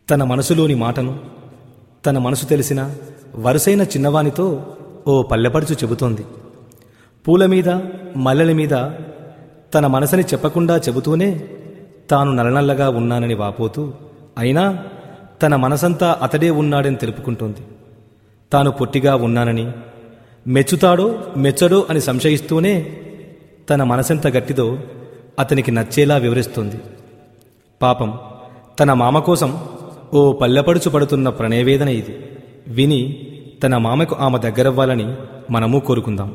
తన మనసులోని మాటను తన మనసు తెలిసిన వరుసైన చిన్నవానితో ఓ పల్లెపడుచు చెబుతోంది పూల మీద మల్లెల మీద తన మనసని చెప్పకుండా చెబుతూనే తాను నల్లనల్లగా ఉన్నానని వాపోతూ అయినా తన మనసంతా అతడే ఉన్నాడని తెలుపుకుంటోంది తాను పొట్టిగా ఉన్నానని మెచ్చుతాడో మెచ్చడో అని సంశయిస్తూనే తన మనసెంత గట్టిదో అతనికి నచ్చేలా వివరిస్తుంది పాపం తన మామ కోసం ఓ పల్లెపడుచు పడుతున్న ప్రణయవేదన ఇది విని తన మామకు ఆమె దగ్గరవ్వాలని మనము కోరుకుందాం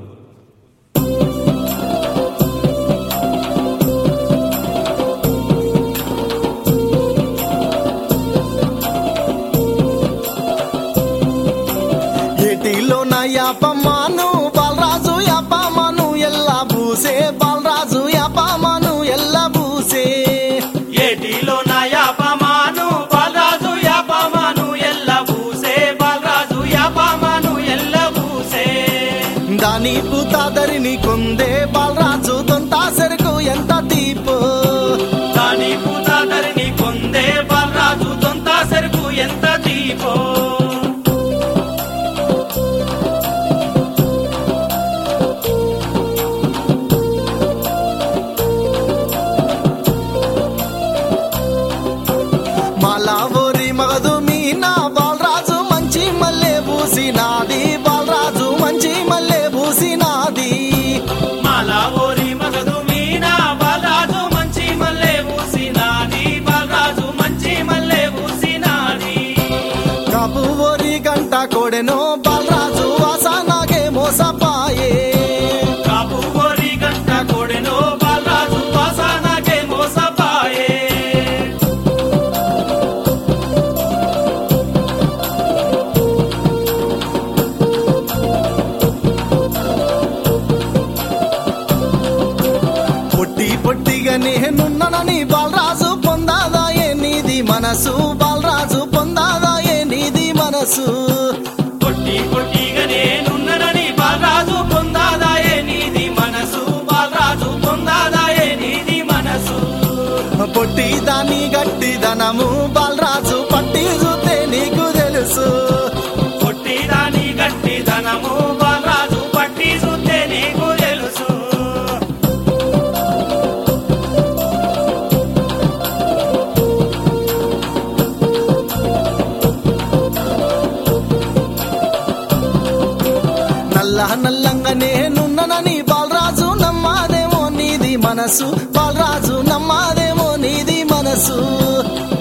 ఏటిలో నా యాపమాను బాలరాజు యాపమాను ఎల్లా బూసే బాలరాజు యాపమాను ఎల్లా బూసే ఏటిలో నా యాపమాను బాలరాజు యాపమాను ఎల్ల బూసే బాలరాజు యాపమాను ఎల్ల బూసే దాని పూతాదరిని కొందే బాలరాజు తొంత సెరుకు ఎంత తీపు దాని పూతాదరిని కొందే బాలరాజు దొంత సెరుకు ఎంత దీపో మాలా ఓరి మగదు మీనా బాలరాజు మంచి మల్లె బూసినాది బాలరాజు మంచి మల్లె బూసినాది మాలా ఓరి మగదు మీనా బాలరాజు మంచి మల్లె ఊసినాది బాలరాజు మంచి మల్లె ఊసినాది కాపు ఓరి గంట కొడెనో బాలరాజు వాసనాగే మోసపాయే కాపు ఓరి గంట కొడెనో బాలరాజు వాసనకే మోసపాయే పొట్టి పొట్టిగా నేనున్నానని బాలరాజు పొందాదాయే నీది మనసు బాలరాజు పొందాదాయే నీది మనసు పొట్టి పొట్టిగా నేనున్ననని బాలరాజు పొందాదాయే నీది మనసు బాలరాజు పొందాదాయే నీది మనసు పొట్టి దాని గట్టి ధనము బాలరాజు పట్టి చూస్తే నీకు తెలుసు పొట్టి దాని గట్టి ధనము బాలరాజు పట్టి చూస్తే నీకు తెలుసు నల్ల నల్లంగా నేనున్నానని బాలరాజు నమ్మాదేమో నీది మనసు బాలరాజు నమ్మాదేమో నీది మనసు